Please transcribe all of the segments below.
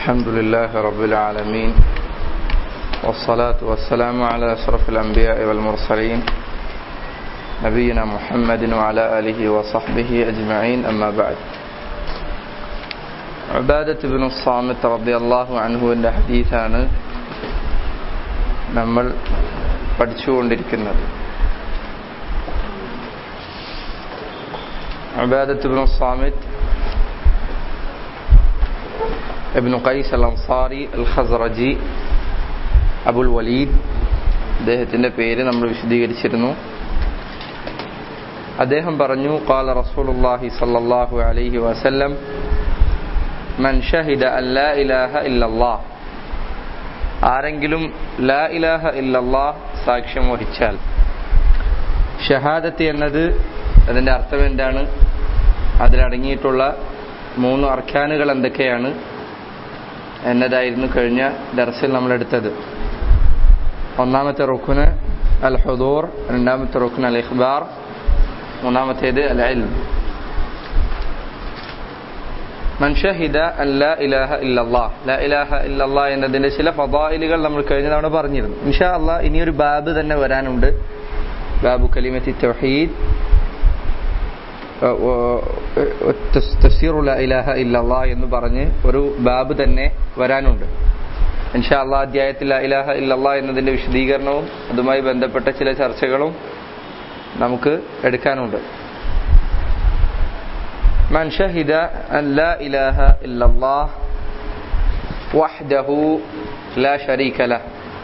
الحمد لله رب العالمين والصلاة والسلام على أشرف الأنبياء والمرسلين نبينا محمد وعلى آله وصحبه أجمعين أما بعد عبادة بن الصامت رضي الله عنه എൻ്റെ ഹദീസാണ് നമ്മൾ പഠിച്ചുകൊണ്ടിരിക്കുന്നത് عبادة بن الصامت ابن قيس الأنصاري الخزرجي അബുൽ വലീദ് അദ്ദേഹത്തിൻ്റെ പേര് നമ്മൾ വിശദീകരിച്ചിരുന്നു അദ്ദേഹം പറഞ്ഞു قال رسول الله صلى الله عليه وسلم من شهد أن لا إله إلا الله ആരെങ്കിലും ലാ ഇലാഹ ഇല്ലല്ലാ സാക്ഷ്യം വഹിച്ചാൽ ഷഹാദത്ത് എന്നത് അതിൻ്റെ അർത്ഥം എന്താണ് അതിലടങ്ങിയിട്ടുള്ള മൂന്ന് അർക്കാനുകൾ എന്തൊക്കെയാണ് എന്നതായിരുന്നു കഴിഞ്ഞ ദർസിൽ നമ്മൾ എടുത്തത് ഒന്നാമത്തെ റുക്കുന് അൽ ഹുദൂർ രണ്ടാമത്തെ റുക്കുൻ അൽ ഇഖ്ബാർ മൂന്നാമത്തേത് അൽ ഇൽം മൻ ഷഹിദ അൻ ലാ ഇലാഹ ഇല്ലല്ലാഹ് ലാ ഇലാഹ ഇല്ലല്ലാഹ് എന്നതിന്റെ ചില ഫദായിലുകൾ നമ്മൾ കഴിഞ്ഞ തവണ പറഞ്ഞിരുന്നു ഇൻഷാ അള്ളാഹ് ഇനിയൊരു ബാബ് തന്നെ വരാനുണ്ട് ബാബു കലിമത്തി തൗഹീദ് തഫ്സീറു ലാ ഇലാഹ ഇല്ലല്ലാഹ് എന്ന് പറഞ്ഞ് ഒരു ബാബ് തന്നെ വരാനുണ്ട് ഇൻഷാ അള്ളാഹ് അധ്യായത്തിൽ ലാ ഇലാഹ ഇല്ലല്ലാഹ് എന്നതിന്റെ വിശദീകരണവും അതുമായി ബന്ധപ്പെട്ട ചില ചർച്ചകളും നമുക്ക് എടുക്കാനുണ്ട് من شهد أن لا إله إلا الله وحده لا شريك له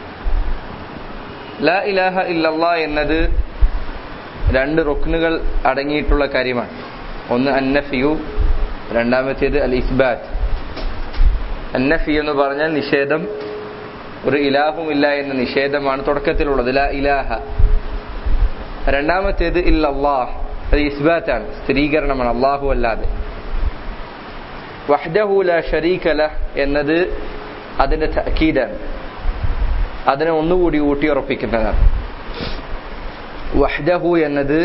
لا إله إلا الله എന്നത് രണ്ട് റുക്നുകൾ അടങ്ങിയിട്ടുള്ള കാര്യമാണ് ഒന്ന് അന്നഫിയു രണ്ടാമത്തേത് അൽ ഇസ്ബാത്ത് അന്നഫി എന്ന് പറഞ്ഞാൽ നിഷേധം ഒരു ഇലാഹുമില്ല എന്ന നിഷേധമാണ് തുടക്കത്തിലുള്ളത് ലാ ഇലാഹ രണ്ടാമത്തേത് ഇല്ലല്ലാഹ് അത് ഇസ്ബാത്താണ് സ്ഥിരീകരണമാണ് അള്ളാഹു അല്ലാതെ വഹ്ദഹു ല ഷരീഖല എന്നത് അതിന്റെ തക്കീദാണ് അതിനെ ഒന്നുകൂടി ഊട്ടിയുറപ്പിക്കുന്നതാണ് വഹ്ദഹു എന്നത്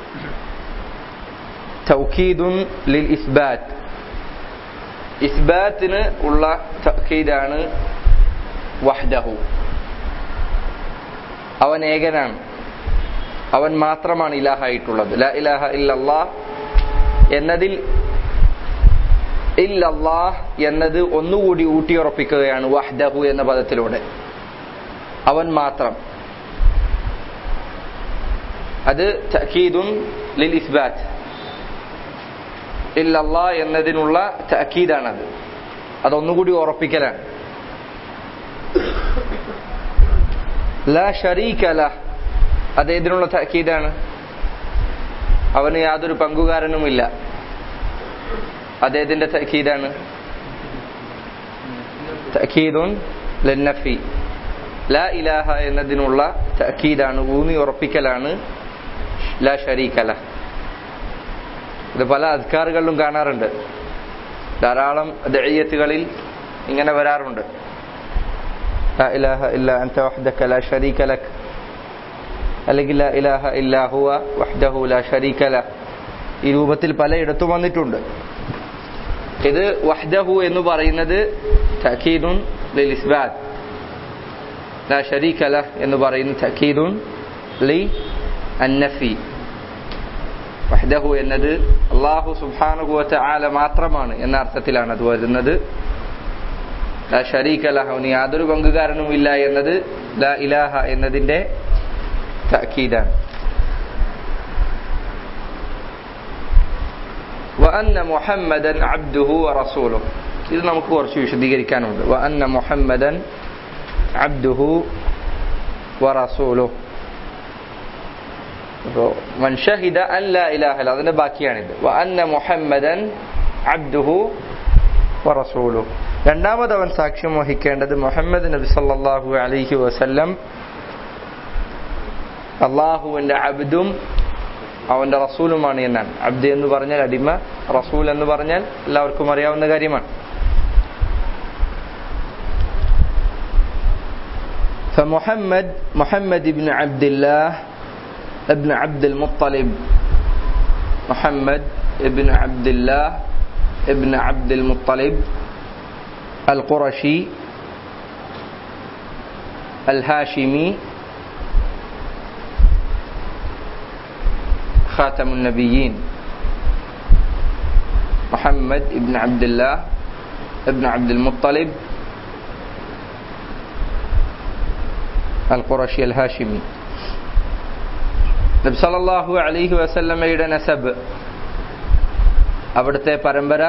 തൗക്കീദുൻ ലിൽ ഇസ്ബാത്ത് ഇസ്ബാത്തിന് ഉള്ള തക്കീദാണ് വഹ്ദഹു അവൻ ഏകനാണ് അവൻ മാത്രമാണ് ഇലാഹായിട്ടുള്ളത് ല ഇലാഹ ഇല്ലല്ലാ എന്നതിൽ ഇല്ലല്ലാഹ് എന്നത് ഒന്നുകൂടി ഊട്ടിയുറപ്പിക്കുകയാണ് വഹ്ദഹു എന്ന പദത്തിലൂടെ അവൻ മാത്രം അത് തക്കീദുൻ ലിൽ ഇസ്ബാത്ത് ഇല്ലല്ലാ എന്നതിനുള്ള തക്കീദാണത് അതൊന്നുകൂടി ഉറപ്പിക്കലാണ് ലാ ഷരീക ലഹ് അത് ഏതിനുള്ള തക്കീദാണ് അവന് യാതൊരു പങ്കുകാരനുമില്ല അതേതിന്റെ തക്കീദാണ് തക്കീദുൻ ലന്നഫി ലാ ഇലാഹ എന്നതിനുള്ള തക്കീദാണ് ഊന്നി ഉറപ്പിക്കലാണ് ലാ ഷരീക്കല ഇത് പല അധികാറുകളിലും കാണാറുണ്ട് ധാരാളം ദഴയത്തുകളിൽ ഇങ്ങനെ വരാറുണ്ട് ലാ ഇലാഹ ഇല്ല അൻത വഹ്ദക ലാ ഷരീക ലക് അല്ലെങ്കിൽ ലാ ഇലാഹ ഇല്ലാ ഹുവ വഹ്ദഹു ലാ ഷരീക ല ഈ രൂപത്തിൽ പലയിടത്തും വന്നിട്ടുണ്ട് ഇത് വഹ്ദഹു എന്ന് പറയുന്നത് തക്കീദുൻ ലിൽ ഇസ്ബാത്ത് ലാ ഷരീക ല എന്ന് പറയുന്ന തക്കീദുൻ ലി അന്നഫി വഹ്ദഹു എന്നത് അള്ളാഹു സുബ്ഹാനഹു വതആല മാത്രമാണ് എന്ന അർത്ഥത്തിലാണ് അത് വരുന്നത് ലാ ഷരീക ലഹ അവന് യാതൊരു പങ്കുകാരനും ഇല്ല എന്നത് ലാ ഇലാഹ എന്നതിന്റെ തഅക്കീദാണ് وأن محمدا عبده ورسوله ഇത് നമുക്ക് കുറച്ച് വിശദീകരിക്കാനുണ്ട് وأن محمدا عبده ورسوله من شهد أن لا إله إلا അതിന്റെ ബാക്കിയാണിത് وأن محمدا عبده ورسوله രണ്ടാമത് അവൻ സാക്ഷ്യം വഹിക്കേണ്ടത് മുഹമ്മദ് നബി സല്ലല്ലാഹു അലൈഹി വസല്ലം അള്ളാഹുവിന്റെ അബ്ദും അവന്റെ റസൂലുമാണ് എന്നാണ് അബ്ദ് എന്ന് പറഞ്ഞാൽ അടിമ റസൂൽ എന്ന് പറഞ്ഞാൽ എല്ലാവർക്കും അറിയാവുന്ന കാര്യമാണ് فمحمد محمد بن عبد الله ابن عبد المطلب محمد ابن عبد الله ابن عبد المطلب القرشي الهاشمي خاتم النبيين محمد بن عبد الله ابن عبد المطلب القرشي الهاشمي നബി സല്ലല്ലാഹു അലൈഹി വസല്ലമയുടെ നസബ് അവിടുത്തെ പരമ്പര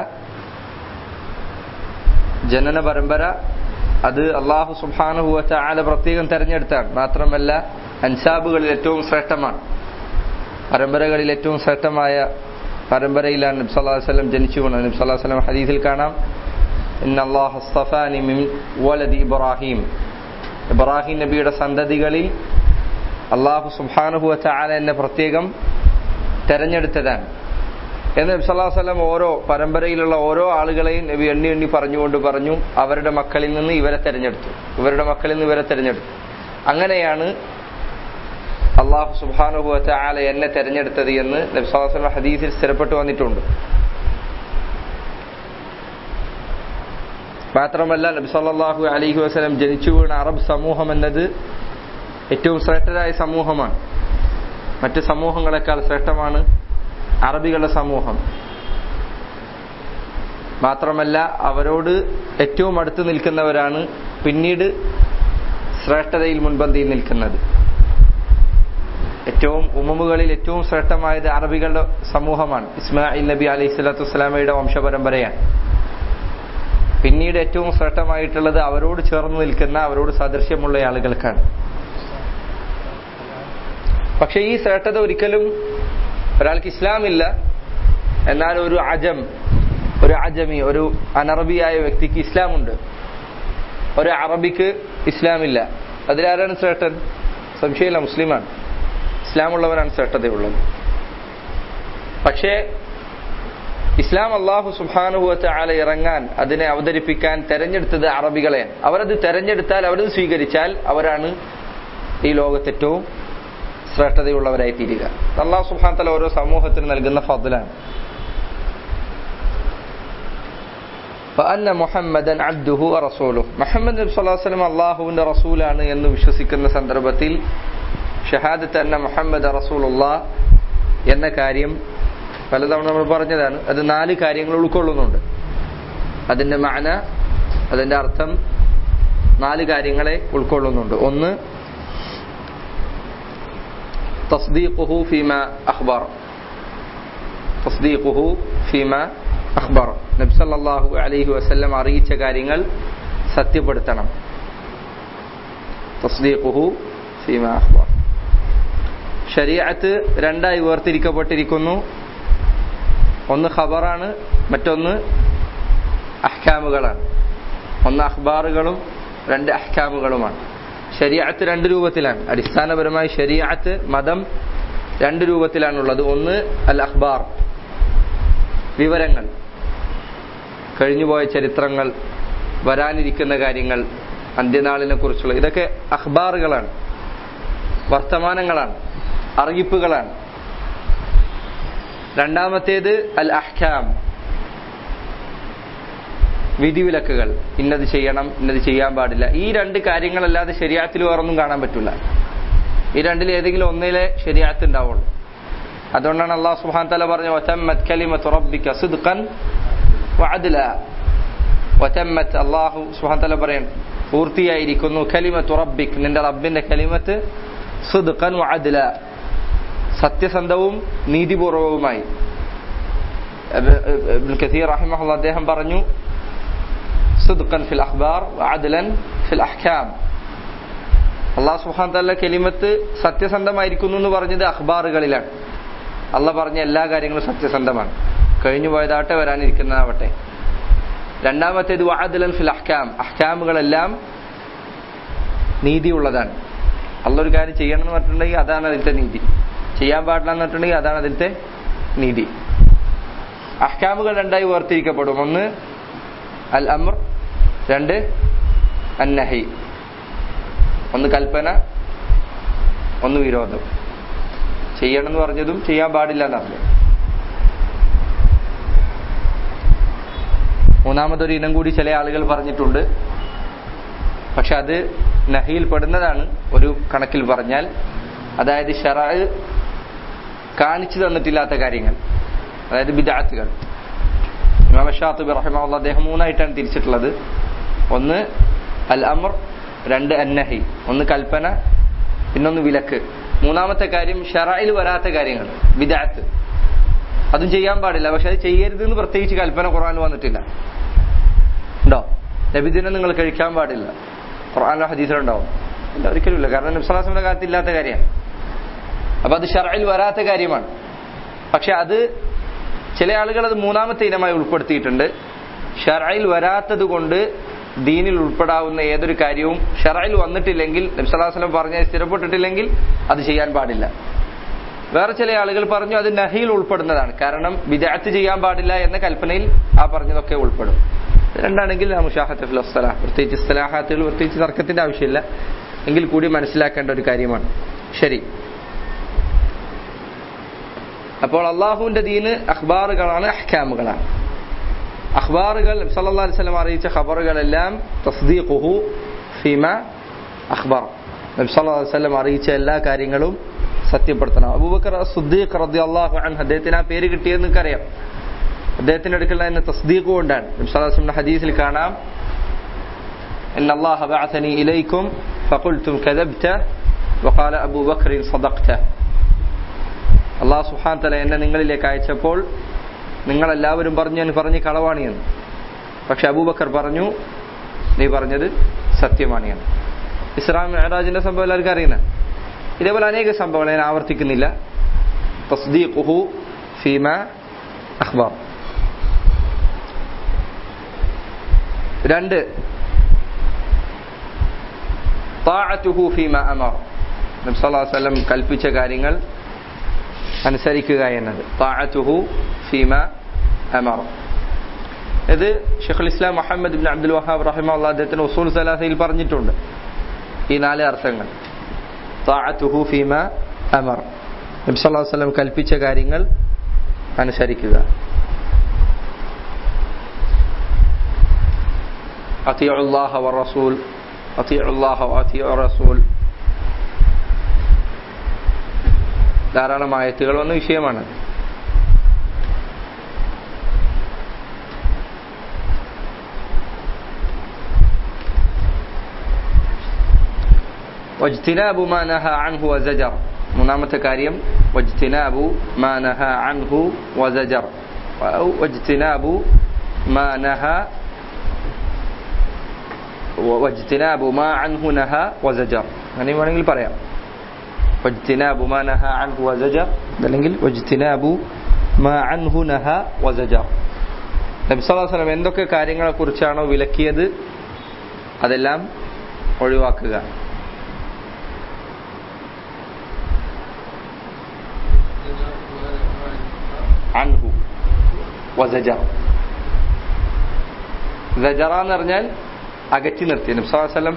ജനന പരമ്പര അത് അള്ളാഹു സുബ്ഹാനഹു വതആല പ്രത്യേകം തെരഞ്ഞെടുത്താണ് മാത്രമല്ല അൻസാബുകളിൽ ഏറ്റവും ശ്രേഷ്ഠമാണ് പരമ്പരകളിൽ ഏറ്റവും ശ്രേഷ്ഠമായ പരമ്പരയിലാണ് നബി സല്ലല്ലാഹു അലൈഹി വസല്ലം ജനിച്ചു വീണത് നബി സല്ലല്ലാഹു അലൈഹി വസല്ലം ഹദീസിൽ കാണാം ഇന്ന അല്ലാഹു അസ്തഫാനി മിൻ വലദി ഇബ്രാഹിം ഇബ്രാഹിം നബിയുടെ സന്തതികളിൽ അള്ളാഹു സുബ്ഹാനഹു വതആല എന്നെ പ്രത്യേകം തെരഞ്ഞെടുത്തതാണ് എന്ന് നബി സല്ലല്ലാഹു അലൈഹി വസല്ലം ഓരോ പരമ്പരയിലുള്ള ഓരോ ആളുകളെയും നബി എണ്ണി എണ്ണി പറഞ്ഞുകൊണ്ട് പറഞ്ഞു അവരുടെ മക്കളിൽ നിന്ന് ഇവരെ തെരഞ്ഞെടുത്തു ഇവരുടെ മക്കളിൽ നിന്ന് ഇവരെ തെരഞ്ഞെടുത്തു അങ്ങനെയാണ് അള്ളാഹു സുബ്ഹാനഹു വതആല എന്നെ തെരഞ്ഞെടുത്തത് എന്ന് നബി സല്ലല്ലാഹു അലൈഹി വസല്ലം ഹദീസിൽ സ്ഥിരപ്പെട്ടു വന്നിട്ടുണ്ട് മാത്രമല്ല നബി സല്ലല്ലാഹു അലൈഹി വസല്ലം ജനിച്ചു വീണ അറബ് സമൂഹം എന്നത് ഏറ്റവും ശ്രേഷ്ഠരായ സമൂഹമാണ് മറ്റ് സമൂഹങ്ങളെക്കാൾ ശ്രേഷ്ഠമാണ് അറബികളുടെ സമൂഹം മാത്രമല്ല അവരോട് ഏറ്റവും അടുത്ത് നിൽക്കുന്നവരാണ് പിന്നീട് ശ്രേഷ്ഠതയിൽ മുൻപന്തിയിൽ നിൽക്കുന്നത് ഏറ്റവും ഉമ്മമുകളിൽ ഏറ്റവും ശ്രേഷ്ഠമായത് അറബികളുടെ സമൂഹമാണ് ഇസ്മായിൽ നബി അലൈഹി സ്വലാത്തു വസ്സലാമയുടെ വംശപരമ്പരയാണ് പിന്നീട് ഏറ്റവും ശ്രേഷ്ഠമായിട്ടുള്ളത് അവരോട് ചേർന്ന് നിൽക്കുന്ന അവരോട് സാദൃശ്യമുള്ള ആളുകൾക്കാണ് പക്ഷെ ഈ ശ്രേഷ്ഠത ഒരിക്കലും ഒരാൾക്ക് ഇസ്ലാമില്ല എന്നാൽ ഒരു അജം ഒരു അജമി ഒരു അനറബിയായ വ്യക്തിക്ക് ഇസ്ലാമുണ്ട് ഒരു അറബിക്ക് ഇസ്ലാമില്ല അതിലാരാണ് ശ്രേഷ്ഠൻ സംശയമില്ല മുസ്ലിമാണ് ഇസ്ലാമുള്ളവനാണ് ശ്രേഷ്ഠതയുള്ളത് പക്ഷേ ഇസ്ലാം അള്ളാഹു സുബാനുഭവത്തെ ആളെ ഇറങ്ങാൻ അതിനെ അവതരിപ്പിക്കാൻ തെരഞ്ഞെടുത്തത് അറബികളെയാണ് അവരത് തെരഞ്ഞെടുത്താൽ അവരത് സ്വീകരിച്ചാൽ അവരാണ് ഈ ലോകത്ത് ഏറ്റവും ശ്രേഷ്ഠതയുള്ളവരായി തീരുക അള്ളാഹു സുബാൻ തല ഓരോ സമൂഹത്തിന് നൽകുന്ന ഫضലാണ് മുഹമ്മദൻ അബ്ദുഹു റസൂലു മുഹമ്മദ് നബി സ്വല്ലല്ലാഹു അലൈഹി വസല്ലം അള്ളാഹുവിന്റെ റസൂലാണ് എന്ന് വിശ്വസിക്കുന്ന സന്ദർഭത്തിൽ ഷഹാദത്ത് അന്ന മുഹമ്മദ് റസൂലുള്ള എന്ന കാര്യം പലതവണ നമ്മൾ പറഞ്ഞതാണ് അത് നാല് കാര്യങ്ങൾ ഉൾക്കൊള്ളുന്നുണ്ട് അതിന്റെ മാന അതിന്റെ അർത്ഥം നാല് കാര്യങ്ങളെ ഉൾക്കൊള്ളുന്നുണ്ട് ഒന്ന് تصديقه فيما أخبر تصديقه فيما أخبر നബി സല്ലല്ലാഹു അലൈഹി വസല്ലം അറിയിച്ച കാര്യങ്ങൾ സത്യപ്പെടുത്തണം തസ്ദീഖുഹു ഫീമാ അഖ്ബർ ശരീഅത്ത് രണ്ടായി വേർതിരിക്കപ്പെട്ടിരിക്കുന്നു ഒന്ന് ഖബറാണ് മറ്റൊന്ന് അഹ്കാമുകളാണ് ഒന്ന് അഖ്ബാറുകളും രണ്ട് അഹ്കാമുകളുമാണ് ശരീഅത്ത് രണ്ട് രൂപത്തിലാണ് അടിസ്ഥാനപരമായി ശരീഅത്ത് മതം രണ്ട് രൂപത്തിലാണുള്ളത് ഒന്ന് അൽ അഖ്ബാർ വിവരങ്ങൾ കഴിഞ്ഞുപോയ ചരിത്രങ്ങൾ വരാനിരിക്കുന്ന കാര്യങ്ങൾ അന്ത്യനാളിനെ കുറിച്ചുള്ള ഇതൊക്കെ അഖ്ബാറുകളാണ് വർത്തമാനങ്ങളാണ് അറിയിപ്പുകളാണ് രണ്ടാമത്തേത് അൽ അഹ്കാം വിധിവിലക്കുകൾ ഇന്നത് ചെയ്യണം ഇന്നത് ചെയ്യാൻ പാടില്ല ഈ രണ്ട് കാര്യങ്ങളല്ലാതെ ശരിയാത്തിൽ വേറൊന്നും കാണാൻ പറ്റില്ല ഈ രണ്ടിൽ ഏതെങ്കിലും ഒന്നിലെ ശരിയാത്ത് ഉണ്ടാവുള്ളൂ അതുകൊണ്ടാണ് അള്ളാഹു സുഹാൻ തല പറഞ്ഞു ഒറ്റമ്മത് കലിമത്ത് റബ്ബിക്ക സിദ്ഖൻ വഅദ്ല ഒറ്റമ്മത്ത് അള്ളാഹു സുഹാൻ തല പറയും പൂർത്തിയായിരിക്കുന്നു കലിമത്ത് റബ്ബിക് നിന്റെ റബ്ബിന്റെ കലിമത്ത് സിദ്ഖൻ വഅദ്ല സത്യസന്ധവും നീതിപൂർവവുമായി കസീർ റഹിമഹുള്ള അദ്ദേഹം പറഞ്ഞു സിദ്ഖൻ ഫിൽ അഖ്ബാർ വഅദ്ലൻ ഫിൽ അഹ്കാം അള്ളാഹു സുഹാൻ തല്ല കെലിമത്ത് സത്യസന്ധമായിരിക്കുന്നു എന്ന് പറഞ്ഞത് അഖ്ബാറുകളിലാണ് അല്ല പറഞ്ഞ എല്ലാ കാര്യങ്ങളും സത്യസന്ധമാണ് കഴിഞ്ഞു പോയതാട്ടെ വരാനിരിക്കുന്നതാവട്ടെ രണ്ടാമത്തേത് വഅദ്ലൻ ഫിൽ അഹ്കാം അഹ്കാമുകളെല്ലാം നീതിയുള്ളതാണ് അല്ല ഒരു കാര്യം ചെയ്യണം എന്ന് പറഞ്ഞിട്ടുണ്ടെങ്കിൽ അതാണ് അതിലത്തെ നീതി ചെയ്യാൻ പാടില്ല എന്ന് പറഞ്ഞിട്ടുണ്ടെങ്കിൽ അതാണ് അതിലത്തെ നീതി അഹ്കാമുകൾ രണ്ടായി വേർതിരിക്കപ്പെടും ഒന്ന് അൽ അമർ രണ്ട് അന്നഹി ഒന്ന് കൽപ്പന ഒന്ന് വിരോധം ചെയ്യണം എന്ന് പറഞ്ഞതും ചെയ്യാൻ പാടില്ല എന്നറിഞ്ഞു മൂന്നാമതൊരു ഇനം കൂടി ചില ആളുകൾ പറഞ്ഞിട്ടുണ്ട് പക്ഷെ അത് നഹിയിൽ പെടുന്നതാണ് ഒരു കണക്കിൽ പറഞ്ഞാൽ അതായത് ഷറ കാണിച്ചു തന്നിട്ടില്ലാത്ത കാര്യങ്ങൾ അതായത് ബിദാത്തുകൾ ഇമാം ഷാത്തുബി റഹിമുള്ള അദ്ദേഹം മൂന്നായിട്ടാണ് തിരിച്ചിട്ടുള്ളത് ഒന്ന് അൽ അമർ രണ്ട് അന്നഹി ഒന്ന് കൽപ്പന പിന്നൊന്ന് വിലക്ക് മൂന്നാമത്തെ കാര്യം ഷറയിൽ വരാത്ത കാര്യങ്ങൾ ബിദാത്ത് അതും ചെയ്യാൻ പാടില്ല പക്ഷെ അത് ചെയ്യരുത് എന്ന് പ്രത്യേകിച്ച് കൽപ്പന ഖുർആൻ വന്നിട്ടില്ല ഉണ്ടോ നബിദിനം നിങ്ങൾ കഴിക്കാൻ പാടില്ല ഖുർആാനിലോ ഹദീസിലുണ്ടാവും ഇല്ല ഒരിക്കലും ഇല്ല കാരണം നബ്സലാസിന്റെ കാലത്ത് ഇല്ലാത്ത കാര്യമാണ് അപ്പൊ അത് ഷറയിൽ വരാത്ത കാര്യമാണ് പക്ഷെ അത് ചില ആളുകൾ അത് മൂന്നാമത്തെ ഇനമായി ഉൾപ്പെടുത്തിയിട്ടുണ്ട് ഷറയിൽ വരാത്തത് കൊണ്ട് ദീനിൽ ഉൾപ്പെടാവുന്ന ഏതൊരു കാര്യവും ഷറയിൽ വന്നിട്ടില്ലെങ്കിൽ നബ്സലാസ്ലം പറഞ്ഞ സ്ഥിരപ്പെട്ടിട്ടില്ലെങ്കിൽ അത് ചെയ്യാൻ പാടില്ല വേറെ ചില ആളുകൾ പറഞ്ഞു അത് നഹിയിൽ ഉൾപ്പെടുന്നതാണ് കാരണം വിദാത്ത് ചെയ്യാൻ പാടില്ല എന്ന കൽപ്പനയിൽ ആ പറഞ്ഞതൊക്കെ ഉൾപ്പെടും രണ്ടാണെങ്കിൽ മുഷാഹത്ത് ഫിലസ്സലാഹ് പ്രത്യേകിച്ച് സ്ഥലാഹാത്തുകൾ പ്രത്യേകിച്ച് തർക്കത്തിന്റെ ആവശ്യമില്ല എങ്കിൽ കൂടി മനസ്സിലാക്കേണ്ട ഒരു കാര്യമാണ് ശരി അപ്പോൾ അള്ളാഹുവിന്റെ ദീന് അഖ്ബാറുകളാണ് അഹ്കാമുകളാണ് അഖ്ബാറുകൾ സല്ലല്ലാഹു അലൈഹി വസല്ലം അറിയിച്ച ഖബറുകളെല്ലാം തസ്ദീഖുഹു ഫീമ അഖ്ബർ നബി സല്ലല്ലാഹു അലൈഹി വസല്ലം അറിയിച്ച എല്ലാ കാര്യങ്ങളും സത്യപ്പെടുത്തണം അബൂബക്കർ സുദ്ദീഖ് റളിയല്ലാഹു അൻഹു അദ്ദേഹത്തിന് ആ പേര് കിട്ടിയെന്ന് നിങ്ങൾക്കറിയാം അദ്ദേഹത്തിന്റെ അടുക്കൽ തന്നെ തസ്ദീഖ് കൊണ്ടാണ് നബി സല്ലല്ലാഹു അലൈഹി വസല്ലം ഹദീസിൽ കാണാം إن الله بعثني إليكم فقلتم كذبت وقال أبو بكر صدقت അള്ളാഹു സുഹാൻ തല എന്നെ നിങ്ങളിലേക്ക് അയച്ചപ്പോൾ നിങ്ങളെല്ലാവരും പറഞ്ഞു ഞാൻ പറഞ്ഞ് കളവാണ് എന്ന് പക്ഷെ അബൂബക്കർ പറഞ്ഞു നീ പറഞ്ഞത് സത്യമാണ് എന്ന് ഇസ്ലാം മെഹറാജിന്റെ സംഭവം എല്ലാവർക്കും അറിയുന്ന ഇതേപോലെ അനേക സംഭവങ്ങൾ ഞാൻ ആവർത്തിക്കുന്നില്ല തസ്ദീഖുഹു ഫീമ അഖ്ബാർ രണ്ട് താഅത്തുഹു ഫീമ അമർ നബി സല്ലല്ലാഹു അലൈഹി വസല്ലം കൽപ്പിച്ച കാര്യങ്ങൾ അനുസരിക്കുക എന്നത് താഅത്തുഹു ഫീമ അമർ ഇത് ഷെഖുൽ ഇസ്ലാം മുഹമ്മദ് ബിൻ അബ്ദുൽ വഹാബ് റഹിമുള്ള അദ്ദേഹത്തിന് ഉസൂൽ സലാസയിൽ പറഞ്ഞിട്ടുണ്ട് ഈ നാല് അർത്ഥങ്ങൾ താഅത്തുഹു ഫീമ അമർ നബി സല്ലല്ലാഹു അലൈഹി വസല്ലം കൽപ്പിച്ച കാര്യങ്ങൾ അനുസരിക്കുക أطيعوا الله والرسول أطيعوا الله وأطيعوا الرسول ധാരാളം ആയത്തുകൾ വന്ന വിഷയമാണ് വജ്തിനാബു മാ നഹ അൻഹു വസജർ മൂന്നാമത്തെ കാര്യം വജ്തിനാബു മാ നഹ അൻഹു വസജർ വജ്തിനാബു മാ നഹ വജ്തിനാബു മാ അൻഹു നഹ വസജർ അങ്ങനെ വേണമെങ്കിൽ പറയാം വജ്തിനാബു മാ നഹ അൻഹു വസജർ അല്ലെങ്കിൽ വജ്തിനാബു മാ അൻഹു നഹ വസജർ നബി സല്ലല്ലാഹു അലൈഹി വസല്ലം എന്തൊക്കെ കാര്യങ്ങളെ കുറിച്ചാണോ വിലക്കിയത് അതെല്ലാം ഒഴിവാക്കുക അൻഹു വസജർ സജറ എന്ന് പറഞ്ഞാൽ അകറ്റി നിർത്തി നബി സല്ലല്ലാഹു അലൈഹി വസല്ലം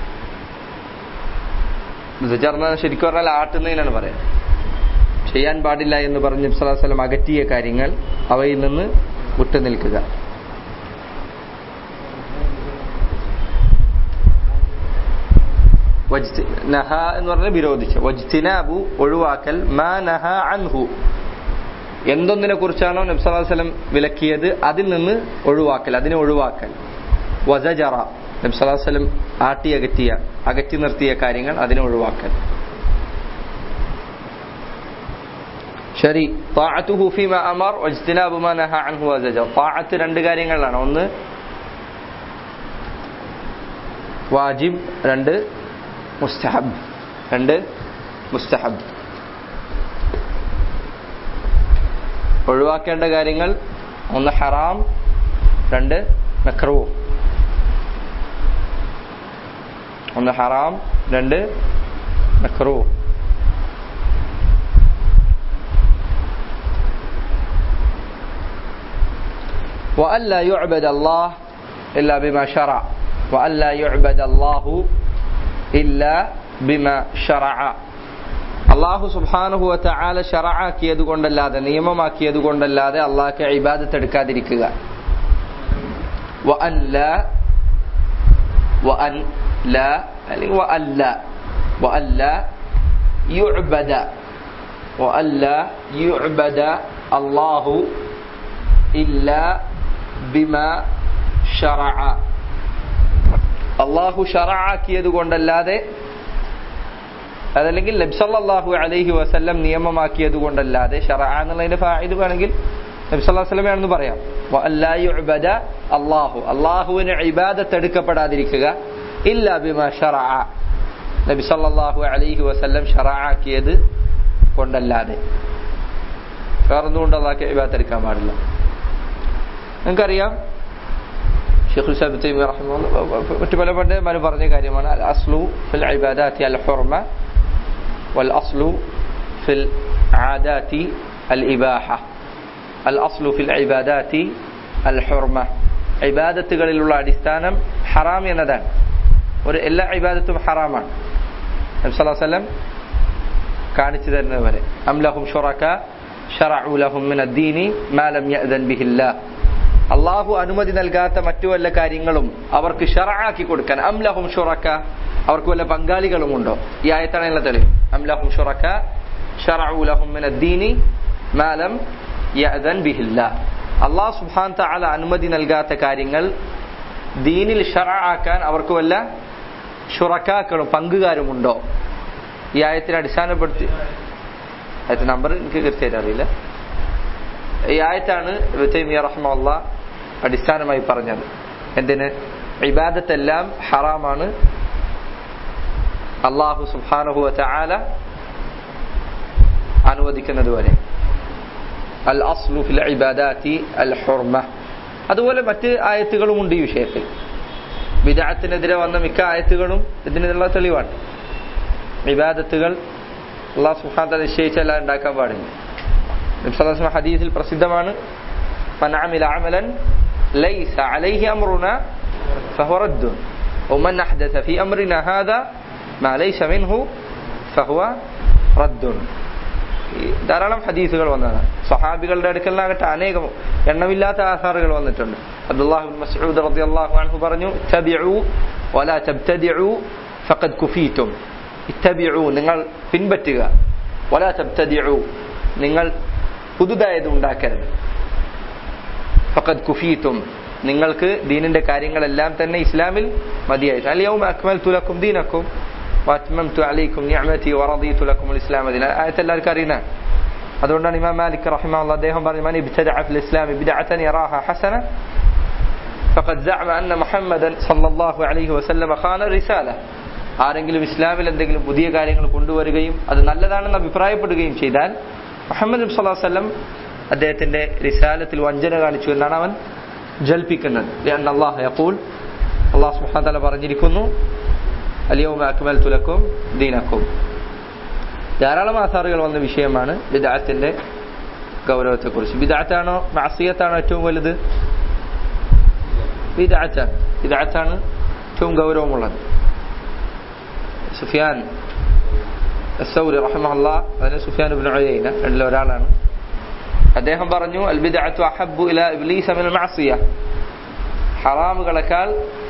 സജർ എന്ന് ശരിക്കും പറഞ്ഞാൽ ആട്ടുന്നതിനാണ് പറയാം ചെയ്യാൻ പാടില്ല എന്ന് പറഞ്ഞ് നബി സല്ലല്ലാഹു അലൈഹി വസല്ലം അകറ്റിയ കാര്യങ്ങൾ അവയിൽ നിന്ന് വിട്ടു നിൽക്കുക വജ്തി- നഹ എന്ന് പറഞ്ഞാൽ വിരോധിച്ചു വജ്തിനാബു ഒഴിവാക്കൽ മാ നഹ അൻഹു എന്തൊന്നിനെ കുറിച്ചാണോ നബി സല്ലല്ലാഹു അലൈഹി വസല്ലം വിലക്കിയത് അതിൽ നിന്ന് ഒഴിവാക്കൽ അതിനെ ഒഴിവാക്കൽ വസജറ നബി സല്ലല്ലാഹു അലൈഹി വസല്ലം ആട്ടി അകറ്റിയ അകറ്റി നിർത്തിയ കാര്യങ്ങൾ അതിനെ ഒഴിവാക്കൽ ശരി താഅത്തുഹു ഫീമ അമർ വജ്തിനാബു മാ നഹ അൻഹു വസജർ താഅത്ത് രണ്ട് കാര്യങ്ങളിലാണ് ഒന്ന് വാജിബ് രണ്ട് മുസ്തഹബ് രണ്ട് മുസ്തഹബ് ഒഴിവാക്കേണ്ട കാര്യങ്ങൾ ഒന്ന് ഹറാം രണ്ട് മക്രൂ ഒന്ന് ഹറാം രണ്ട് മക്രൂ وألا يعبد الله إلا بما شرع وألا يعبد الله إلا بما شرع അള്ളാഹു സുബാനുഹുവ ചാല ഷറാക്കിയത് കൊണ്ടല്ലാതെ നിയമമാക്കിയത് കൊണ്ടല്ലാതെ അള്ളാഹ്ക്ക് ഇബാദത്ത് എടുക്കാതിരിക്കുക വ അൻ ലാ വ അൻ ലാ അല്ലെങ്കിൽ വ അല്ല വ അല്ല യുഅബദ വ അല്ല യുഅബദ അല്ലാഹു ഇല്ല ബിമ ഷറഅ അള്ളാഹു ഷറആക്കിയത് കൊണ്ടല്ലാതെ അതല്ലെങ്കിൽ നബ്സല്ലാഹു അലൈഹി വസല്ലം നിയമമാക്കിയത് കൊണ്ടല്ലാതെ ഷറഅ എന്നുള്ളതിന്റെ ഫായിദ് വേണമെങ്കിൽ നബ്സല്ലാ വസ്ലമയാണെന്ന് പറയാം അല്ലായുബദ അള്ളാഹു അള്ളാഹുവിന് ഇബാദത്ത് എടുക്കപ്പെടാതിരിക്കുക ഇല്ല ബിമ ഷറഅ നബി സല്ലല്ലാഹു അലൈഹി വസല്ലം ഷറആക്കിയത് കൊണ്ടല്ലാതെ വേറൊന്നുകൊണ്ട് അള്ളാഹ്ക്ക് ഇബാദത്ത് എടുക്കാൻ പാടില്ല നിങ്ങൾക്കറിയാം ഷെയ്ഖുൽ ഇസ്ലാം തൈമി റഹിമഹുല്ലാഹ് മറ്റു പല പണ്ഡിതന്മാരും പറഞ്ഞ കാര്യമാണ് അൽ അസ്ലു ഫിൽ ഇബാദാത്തി അൽ ഹുർമ വൽ അസ്ലു ഫിൽ ആദാത്തി അൽ ഇബാഹ അൽ അസ്ലു ഫിൽ ഇബാദാത്തി അൽ ഹുർമ ഇബാദത്തുകളിലുള്ള അടിസ്ഥാനം ഹറാം എന്നതാണ് ഒരു എല്ലാ ഇബാദത്തും ഹറാമാണ് നബി സല്ലല്ലാഹു അലൈഹി വസല്ലം കാണിച്ചു തരുന്നത് വരെ അംലഹും ഷുറക ഷറഉ ലഹും മിൻ അദ്ദീനി മാ ലം യഅദൻ ബിഹില്ലാഹ് അള്ളാഹു അനുമതി നൽകാത്ത മറ്റു വല്ല കാര്യങ്ങളും അവർക്ക് ഷറആക്കി കൊടുക്കാൻ അംലഹും ഷുറക്ക അവർക്ക് വല്ല പങ്കാളികളും ഉണ്ടോ ഈ ആയത്താണ് ഉള്ള തെളിവ് അംലഹും ഷുറക്ക ഷറഉ ലഹും മിൻ അദ്ദീനി മാ ലം യഅദൻ ബിഹില്ലാഹ് അള്ളാഹു സുബ്ഹാൻ തആല അനുമതി നൽകാത്ത കാര്യങ്ങൾ ദീനിൽ ഷറആക്കാൻ അവർക്ക് വല്ല ഷുറക്കാക്കളും പങ്കുകാരുമുണ്ടോ ഈ ആയത്തിനെ അടിസ്ഥാനപ്പെടുത്തി ആയത്തെ നമ്പർ എനിക്ക് കൃത്യമായിട്ട് അറിയില്ല ഈ ആയത്താണ് തൈമിയ റഹ്മുള്ള അടിസ്ഥാനമായി പറഞ്ഞത് എന്തിന് ഇബാദത്തെല്ലാം ഹറാമാണ് അള്ളാഹു സുബ്ഹാനഹു വതആല അനുവദിക്കുന്നത് വരെ അൽ അസ്ലു ഫിൽ ഇബാദാത്തി അൽ ഹുർമ അതുപോലെ മറ്റ് ആയത്തുകളും ഉണ്ട് ഈ വിഷയത്തിൽ വിദാത്തിനെതിരെ വന്ന മിക്ക ആയത്തുകളും ഇതിനുള്ള തെളിവാണ് ഇബാദത്തുകൾ അള്ളാഹു സുബ്ഹാനഹു നിശ്ചയിച്ചല്ല ഉണ്ടാക്കാൻ പാടില്ല നബ്സല്ലാസ്മ ഹദീസിൽ പ്രസിദ്ധമാണ് من عمل عملا ليس عليه أمرنا فهو رد ومن أحدث في أمرنا هذا ما ليس منه فهو رد ധാരാളം ഹദീസുകൾ വന്നതാണ് സഹാബികളുടെ അടുക്കലിനാകട്ടെ അനേകം എണ്ണമില്ലാത്ത ആധാറുകൾ വന്നിട്ടുണ്ട് അബ്ദുല്ലാഹു മസ്ഊദ് റളിയല്ലാഹു അൻഹു പറഞ്ഞു തബിഉ വലാ തബ്തദിഉ ഫഖദ് കുഫീതും ഇത്തബിഉ നിങ്ങൾ പിൻപറ്റുക വലാ തബ്തദിഉ നിങ്ങൾ പുതുതായത് ഉണ്ടാക്കരുത് ഫഖദ് കുഫീത്തും നിങ്ങൾക്ക് ദീനിന്റെ കാര്യങ്ങളെല്ലാം തന്നെ ഇസ്ലാമിൽ മതിയായിട്ട് അലിയവും അക്മൽ തുലക്കും ദീനക്കും വാത്മംതു അലൈക്കും നിഅമതി വറദീതു ലക്കും ഇസ്ലാം ദിന ആയത്ത് എല്ലാവർക്കും അറിയുന്ന അതുകൊണ്ടാണ് ഇമാം മാലിക് റഹിമഹുല്ലാഹ് അദ്ദേഹം പറഞ്ഞു മൻ ഇബ്തദഅ ഫിൽ ഇസ്ലാം ബിദ്അതൻ യറാഹ ഹസന فقد زعم أن محمدا صلى الله عليه وسلم خان الرسالة ആരെങ്കിലും ഇസ്ലാമിൽ എന്തെങ്കിലും പുതിയ കാര്യങ്ങൾ കൊണ്ടുവരികയും അത് നല്ലതാണെന്ന് അഭിപ്രായപ്പെടുകയും ചെയ്താൽ മുഹമ്മദ് നബി സ്വല്ലല്ലാഹു അലൈഹി വസല്ലം അദ്ദേഹത്തിന്റെ റിസാലത്തിൽ വഞ്ചന കാണിച്ചു എന്നാണ് അവൻ ജൽപ്പിക്കുന്നത് لأن الله يقول അള്ളാഹു സുബ്ഹാനഹു വതആല പറഞ്ഞിരിക്കുന്നു അലിയൗമ അക്മൽതു ലക്കും ദീനക്കും ധാരാളം ആധാറുകൾ വന്ന വിഷയമാണ് ബിദഅത്തിന്റെ ഗൗരവത്തെക്കുറിച്ച് ബിദഅത്താണോ മാസിയത്താണോ ഏറ്റവും വലുത് ബിദഅത്താണ് ബിദഅത്താണ് ഏറ്റവും ഗൗരവമുള്ളത് സുഫിയാൻ സൗരി റഹ്മഹുല്ല അതിന് സുഫിയാൻ ഇബ്നു ഉയൈന രണ്ടിൽ ഒരാളാണ് അദ്ദേഹം പറഞ്ഞു അൽ ബിദ്അത്തു അഹബ്ബു ഇലാ ഇബ്ലീസ മിനൽ മഅസിയ ഹറാമുകളെക്കാൾ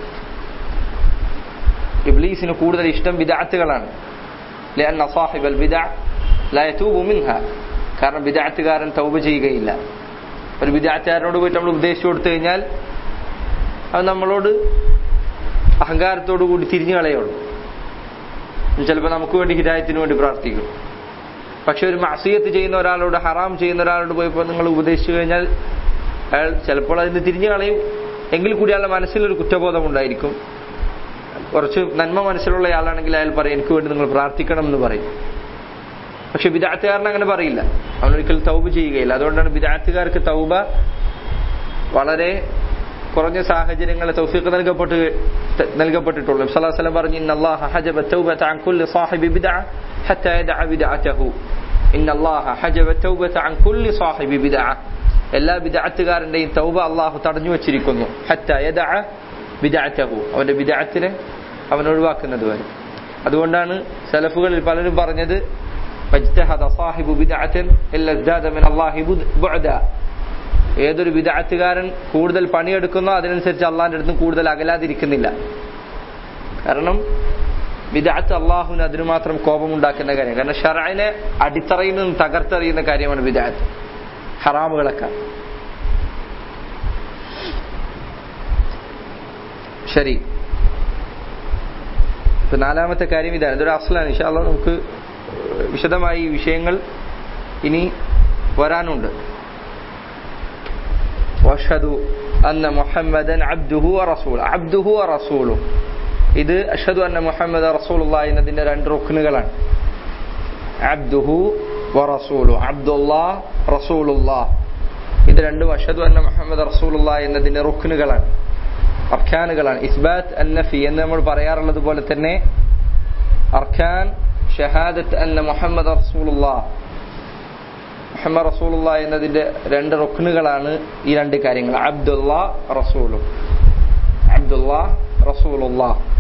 ഇബ്ലീസിന് കൂടുതൽ ഇഷ്ടം ബിദഅത്തുകളാണ് لأن صاحب البدع لا يتوب منها കാരണം ബിദഅത്തുകാരൻ തൗബ ചെയ്യുകയില്ല ഒരു ബിദഅത്തുകാരനോട് പോയിട്ട് നമ്മൾ ഉപദേശിച്ചു കൊടുത്തു കഴിഞ്ഞാൽ അത് നമ്മളോട് അഹങ്കാരത്തോടു കൂടി തിരിഞ്ഞു കളയുള്ളൂ ചിലപ്പോൾ നമുക്ക് വേണ്ടി ഹിദായത്തിന് വേണ്ടി പ്രാർത്ഥിക്കും പക്ഷെ ഒരു മസിയത്ത് ചെയ്യുന്ന ഒരാളോട് ഹറാം ചെയ്യുന്ന ഒരാളോട് പോയപ്പോൾ നിങ്ങൾ ഉപദേശിച്ചു കഴിഞ്ഞാൽ അയാൾ ചിലപ്പോൾ അതിന് തിരിഞ്ഞു കളയും എങ്കിൽ കൂടി അയാളുടെ മനസ്സിലൊരു കുറ്റബോധം ഉണ്ടായിരിക്കും കുറച്ച് നന്മ മനസ്സിലുള്ള ആളാണെങ്കിൽ അയാൾ പറയും എനിക്ക് വേണ്ടി നിങ്ങൾ പ്രാർത്ഥിക്കണം എന്ന് പറയും പക്ഷെ വിദാർത്ഥുകാരൻ അങ്ങനെ പറയില്ല അവനൊരിക്കൽ തൗബ ചെയ്യുകയില്ല അതുകൊണ്ടാണ് വിദാർത്ഥുകാർക്ക് തൗബ വളരെ കുറഞ്ഞ സാഹചര്യങ്ങളെ തൗഫീഖ് നൽകപ്പെട്ട് നൽകപ്പെട്ടിട്ടുള്ളൂ സലാഹുലം പറഞ്ഞു ഇന്ന അല്ലാഹ ഹജബ തൗബത അൻ കുല്ലി സാഹിബി ബിദ്അ ഹത്ത യദഅ ബിദ്അതഹു ഇന്ന അല്ലാഹ ഹജബ തൗബത അൻ കുല്ലി സാഹിബി ബിദ്അ എല്ലാ ബിദ്അത്തുകാരന്റെയും തൗബ അല്ലാഹു തടഞ്ഞു വെച്ചിരിക്കുന്നു ഹത്ത യദഅ ബിദ്അതഹു അവന്റെ ബിദ്അത്തിനെ അവൻ ഒഴിവാക്കുന്നത് വരെ അതുകൊണ്ടാണ് സലഫുകളിൽ പലരും പറഞ്ഞത് فاجتهد صاحب بدعة إلا ازداد من الله بعدا ഏതൊരു വിദാത്തുകാരൻ കൂടുതൽ പണിയെടുക്കുന്നോ അതിനനുസരിച്ച് അള്ളാഹിന്റെ അടുത്ത് കൂടുതൽ അകലാതിരിക്കുന്നില്ല കാരണം വിദാത്ത് അള്ളാഹുവിന് അതിനു മാത്രം കോപമുണ്ടാക്കുന്ന കാര്യം കാരണം ഷറായിനെ അടിത്തറയിൽ നിന്ന് തകർത്തെറിയുന്ന കാര്യമാണ് വിദാത്ത് ഹറാമുകളൊക്കെ ശരി ഇപ്പൊ നാലാമത്തെ കാര്യം ഇതാണ് ഇതൊരു അസ്ലാണ് ഇൻഷാല്ല നമുക്ക് വിശദമായി ഈ വിഷയങ്ങൾ ഇനി വരാനുണ്ട് വഷദു അന്ന മുഹമ്മദൻ അബ്ദുഹു റസൂൽ അബ്ദുഹു റസൂലു ഇത് അഷദു അന്ന മുഹമ്മദ് റസൂലുള്ള എന്നതിന്റെ രണ്ട് റുക്നുകളാണ് അബ്ദുഹു വറസൂലു അബ്ദുല്ലാ റസൂലുല്ലാ ഇത് രണ്ടും അഷദു അന്ന മുഹമ്മദ് റസൂലുള്ള എന്നതിന്റെ റുക്നുകളാണ് അർഖാനുകളാണ് ഇസ്ബാത്ത് അന്നഫി എന്ന് നമ്മൾ പറയാറുള്ളത് പോലെ തന്നെ അർഖാൻ ഷഹാദത്ത് അന്ന മുഹമ്മദ് റസൂലുള്ള മുഹമ്മദ് റസൂലുള്ള എന്നതിന്റെ രണ്ട് റുക്നുകളാണ് ഈ രണ്ട് കാര്യങ്ങൾ അബ്ദുള്ള റസൂലു അബ്ദുള്ള റസൂലുള്ള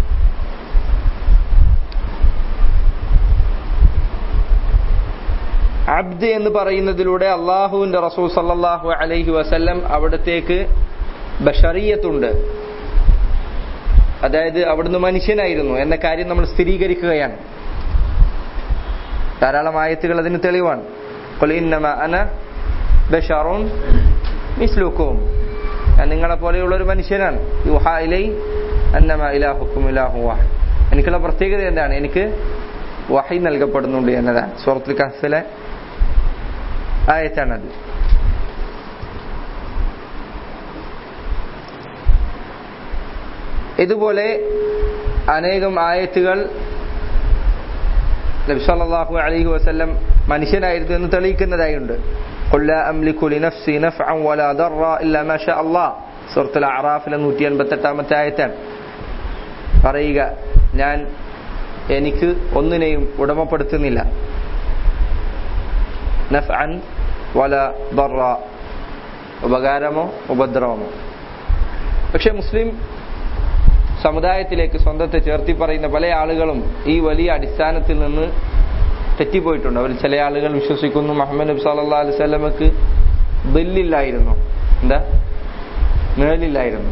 അബ്ദ് എന്ന് പറയുന്നതിലൂടെ അള്ളാഹുവിന്റെ റസൂൽ സല്ലാഹു അലൈഹി വസല്ലം അവിടത്തേക്ക് ബഷറിയത്തുണ്ട് അതായത് അവിടുന്ന് മനുഷ്യനായിരുന്നു എന്ന കാര്യം നമ്മൾ സ്ഥിരീകരിക്കുകയാണ് ധാരാളം ആയത്തുകൾ അതിന് തെളിവാണ് അന ബഷറുൻ മിസ്ലുക്കും ഞാൻ നിങ്ങളെ പോലെയുള്ള ഒരു മനുഷ്യനാണ് യുഹാ ഇലൈ അന്നമ ഇലാഹുക്കും ഇലാഹു വാഹ് എനിക്കുള്ള പ്രത്യേകത എന്താണ് എനിക്ക് വഹി നൽകപ്പെടുന്നുണ്ട് എന്നതാണ് സൂറത്തുൽ കഹഫിലെ ആയത്താണത് ഇതുപോലെ അനേകം ആയത്തുകൾ നബ്സല്ലാഹു അലൈഹി വസല്ലം മനുഷ്യനായിരുന്നു എന്ന് തെളിയിക്കുന്നതായുണ്ട് قل لا أملك لنفسي نفعا ولا ضرا إلا ما شاء الله സൂറത്തുൽ അറാഫിലെ നൂറ്റി എൺപത്തെട്ടാമത്തെ ആയത്താണ് പറയുക ഞാൻ എനിക്ക് ഒന്നിനെയും ഉടമപ്പെടുത്തുന്നില്ല നഫ്അൻ വല ദറ ഉപകാരമോ ഉപദ്രവമോ പക്ഷെ മുസ്ലിം സമുദായത്തിലേക്ക് സ്വന്തത്തെ ചേർത്തി പറയുന്ന പല ആളുകളും ഈ വലിയ അടിസ്ഥാനത്തിൽ നിന്ന് തെറ്റിപ്പോയിട്ടുണ്ട് അവർ ചില ആളുകൾ വിശ്വസിക്കുന്നു മുഹമ്മദ് നബി സല്ലാ അലൈഹി സ്വലമക്ക് ബില്ലില്ലായിരുന്നു എന്താ നിഴലില്ലായിരുന്നു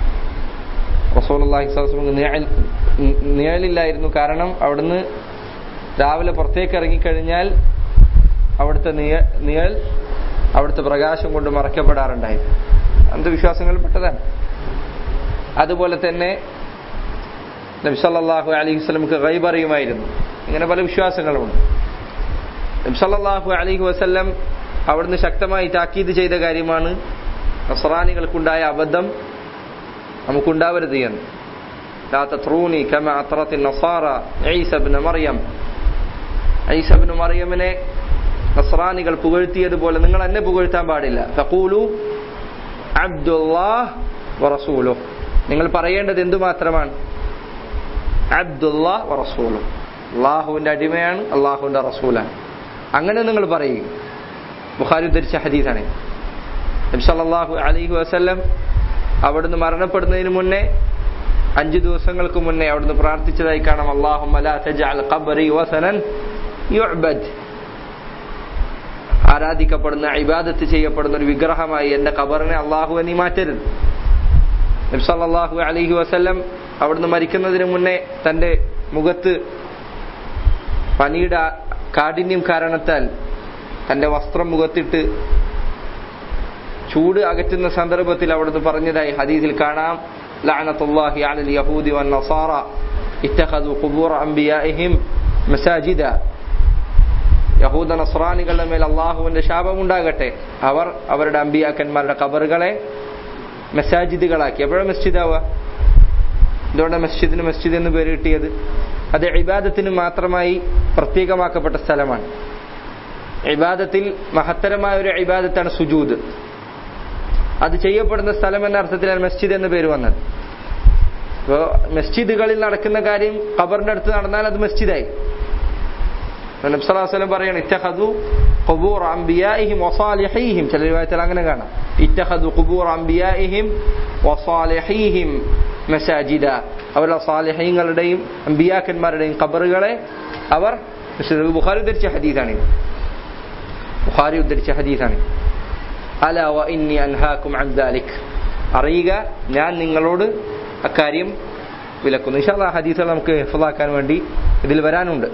റസൂലി നിഴലില്ലായിരുന്നു കാരണം അവിടുന്ന് രാവിലെ പുറത്തേക്ക് ഇറങ്ങിക്കഴിഞ്ഞാൽ അവിടുത്തെ നിഴൽ അവിടുത്തെ പ്രകാശം കൊണ്ട് മറയ്ക്കപ്പെടാറുണ്ടായി അന്ധവിശ്വാസങ്ങളിൽപ്പെട്ടതാണ് അതുപോലെ തന്നെ നബ്സല്ലാഹു അലൈഹി വസ്ലമക്ക് ഗൈബ് അറിയുമായിരുന്നു ഇങ്ങനെ പല വിശ്വാസങ്ങളുമുണ്ട് നബ്സല്ലാഹു അലൈഹി വസ്ല്ലം അവിടുന്ന് ശക്തമായി താക്കീത് ചെയ്ത കാര്യമാണ് നസറാനികൾക്കുണ്ടായ അബദ്ധം നമുക്കുണ്ടാവരുത് എന്ന് لا تطروني كما أطرت النصارى عيسى بن مريم عيسى بن മറിയമിനെ നസ്രാനികൾ പുകഴ്ത്തിയതുപോലെ നിങ്ങൾ എന്നെ പുകഴ്ത്താൻ പാടില്ല ഫഖൂലു അബ്ദുല്ലാഹ് വറസൂലു നിങ്ങൾ പറയേണ്ടത് എന്തു മാത്രമാണ് അബ്ദുല്ലാ വറസൂലു അള്ളാഹുവിന്റെ അടിമയാണ് അള്ളാഹുവിന്റെ റസൂലാണ് അങ്ങനെ നിങ്ങൾ പറയുക ബുഖാരി ഉദ്ധരിച്ച ഹദീസാണ് നബ്സല്ലാഹു അലൈഹി വസല്ലം അവിടുന്ന് മരണപ്പെടുന്നതിന് മുന്നേ അഞ്ചു ദിവസങ്ങൾക്ക് മുന്നേ അവിടുന്ന് പ്രാർത്ഥിച്ചതായി കാണാം അള്ളാഹു ആരാധിക്കപ്പെടുന്ന ഇബാദത്ത് ചെയ്യപ്പെടുന്ന ഒരു വിഗ്രഹമായി എന്റെ ഖബറിനെ അള്ളാഹു നീ മാറ്റരുത് നബ്സല്ലാഹു അലൈഹി വസല്ലം അവിടുന്ന് മരിക്കുന്നതിന് മുന്നേ തന്റെ മുഖത്ത് പനിയുടെ കാഠിന്യം കാരണത്താൽ തന്റെ വസ്ത്രം മുഖത്തിട്ട് ചൂട് അകറ്റുന്ന സന്ദർഭത്തിൽ അവിടുന്ന് പറഞ്ഞതായി ഹദീസിൽ കാണാം ലഅനത്തുല്ലാഹി അലൽ യഹൂദി വൻ നസാറ ഇത്തഖദു ഖുബൂർ അംബിയാഇഹിം മസാജിദ യഹൂദ നസ്രാനികളുടെ മേൽ അള്ളാഹുവിന്റെ ശാപമുണ്ടാകട്ടെ അവർ അവരുടെ അമ്പിയാക്കന്മാരുടെ കബറുകളെ മസാജിദുകളാക്കി എപ്പോഴാണ് മസ്ജിദ് ആവുക എന്തുകൊണ്ട് മസ്ജിദിന് മസ്ജിദ് എന്ന് പേര് കിട്ടിയത് അത് ഇബാദത്തിന് മാത്രമായി പ്രത്യേകമാക്കപ്പെട്ട സ്ഥലമാണ് ഇബാദത്തിൽ മഹത്തരമായ ഒരു ഇബാദത്താണ് സുജൂദ് അത് ചെയ്യപ്പെടുന്ന സ്ഥലം എന്ന അർത്ഥത്തിലാണ് മസ്ജിദ് എന്ന പേര് വന്നത് ഇപ്പോ മസ്ജിദുകളിൽ നടക്കുന്ന കാര്യം ഖബറിന്റെ അടുത്ത് നടന്നാൽ അത് മസ്ജിദായി നബ്സലാസ്ലം പറയാണ് ഇറ്റഹദു ഖുബൂർ അംബിയാഇഹിം വസാലിഹീഹിം ചില രൂപത്തിൽ അങ്ങനെ കാണാം ഇറ്റഹദു ഖുബൂർ അംബിയാഇഹിം വസാലിഹീഹിം മസാജിദ അവരുടെ സാലിഹീങ്ങളുടെയും അമ്പിയാക്കന്മാരുടെയും ഖബറുകളെ അവർ ബുഖാരി ഉദ്ധരിച്ച ഹദീസാണ് ബുഖാരി ഉദ്ധരിച്ച ഹദീസാണ് അല വ ഇന്നി അൻഹാക്കും അൻ ദാലിക് അറിയുക ഞാൻ നിങ്ങളോട് അക്കാര്യം വിലക്കുന്നു ഇൻഷാല്ലാ ഹദീസുകൾ നമുക്ക് ഹിഫലാക്കാൻ വേണ്ടി ഇതിൽ വരാനുണ്ട്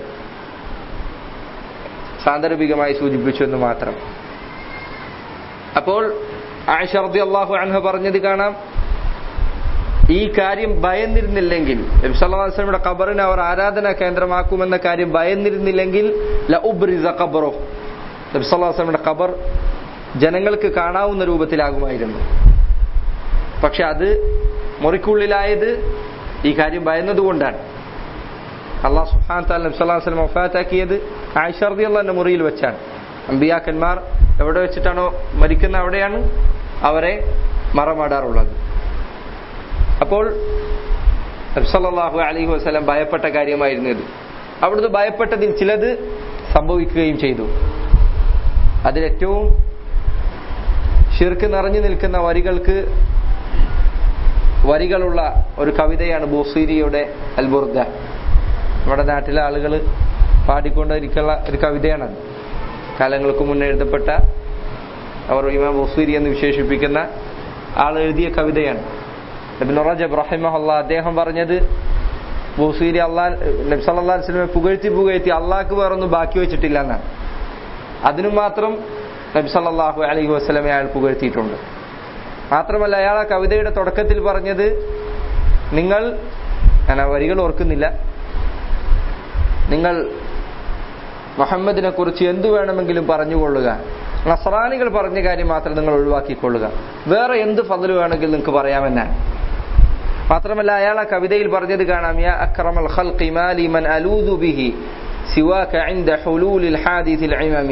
സാന്ദർഭികമായി സൂചിപ്പിച്ചു എന്ന് മാത്രം അപ്പോൾ ആയിഷ റളിയല്ലാഹു അൻഹ പറഞ്ഞത് കാണാം ഈ കാര്യം ഭയന്നിരുന്നില്ലെങ്കിൽ നബി സല്ലല്ലാഹു അലൈഹി വസല്ലമയുടെ ഖബറിനെ അവർ ആരാധനാ കേന്ദ്രമാക്കുമെന്ന കാര്യം ഭയന്നിരുന്നില്ലെങ്കിൽ ല ഉബ്രിസ ഖബറു നബി സല്ലല്ലാഹു അലൈഹി വസല്ലമയുടെ ഖബർ ജനങ്ങൾക്ക് കാണാവുന്ന രൂപത്തിലാകുമായിരുന്നു പക്ഷെ അത് മുറിക്കുള്ളിലായത് ഈ കാര്യം ഭയന്നതുകൊണ്ടാണ് അള്ളാഹു സുഹാൻ താൽ നബി സല്ലല്ലാഹു അലൈഹി വസല്ലം വഫാത്താക്കിയത് ആയിഷ റളിയല്ലാഹു മുറിയിൽ വെച്ചാണ് അമ്പിയാക്കന്മാർ എവിടെ വെച്ചിട്ടാണോ മരിക്കുന്ന അവിടെയാണ് അവരെ മറമാടാറുള്ളത് അപ്പോൾ നബ്സല്ലാഹു അലൈഹി വസ്ലം ഭയപ്പെട്ട കാര്യമായിരുന്നു ഇത് അവിടുന്ന് ഭയപ്പെട്ടതിൽ ചിലത് സംഭവിക്കുകയും ചെയ്തു അതിലേറ്റവും ഷിർക്ക് നിറഞ്ഞു നിൽക്കുന്ന വരികൾക്ക് വരികളുള്ള ഒരു കവിതയാണ് ബോസീരിയുടെ അൽബുർദ നമ്മുടെ നാട്ടിലെ ആളുകൾ പാടിക്കൊണ്ടിരിക്കുന്ന ഒരു കവിതയാണത് കാലങ്ങൾക്ക് മുന്നേ എഴുതപ്പെട്ട അവർ ഇമാം ബോസീരി എന്ന് വിശേഷിപ്പിക്കുന്ന ആൾ എഴുതിയ കവിതയാണ് നബിൻ റജബ് റഹിമഹല്ല അദ്ദേഹം പറഞ്ഞത് ബൂസീരി അള്ളാഹ് നബി സല്ലാ വസ്ലമെ പുകഴ്ത്തി പുകഴ്ത്തി അള്ളാഹ്ക്ക് വേറൊന്നും ബാക്കി വെച്ചിട്ടില്ല എന്നാണ് അതിനു മാത്രം നബി സല്ലാഹു അലൈഹി വസ്ലമെ അയാൾ പുകഴ്ത്തിയിട്ടുണ്ട് മാത്രമല്ല അയാൾ ആ കവിതയുടെ തുടക്കത്തിൽ പറഞ്ഞത് നിങ്ങൾ ഞാൻ ആ വരികൾ ഓർക്കുന്നില്ല നിങ്ങൾ മുഹമ്മദിനെ കുറിച്ച് എന്തു വേണമെങ്കിലും പറഞ്ഞുകൊള്ളുക നസറാനികൾ പറഞ്ഞ കാര്യം മാത്രം നിങ്ങൾ ഒഴിവാക്കിക്കൊള്ളുക വേറെ എന്ത് ഫضൽ വേണമെങ്കിലും നിങ്ങൾക്ക് പറയാമെന്നാണ് മാത്രമല്ല അയാൾ ആ കവിതയിൽ പറഞ്ഞത് കാണാം യാ അക്രമൽ ഖൽഖി മാലി മൻ അലൂദു ബിഹി സിവാക عند حلول الحادث العمم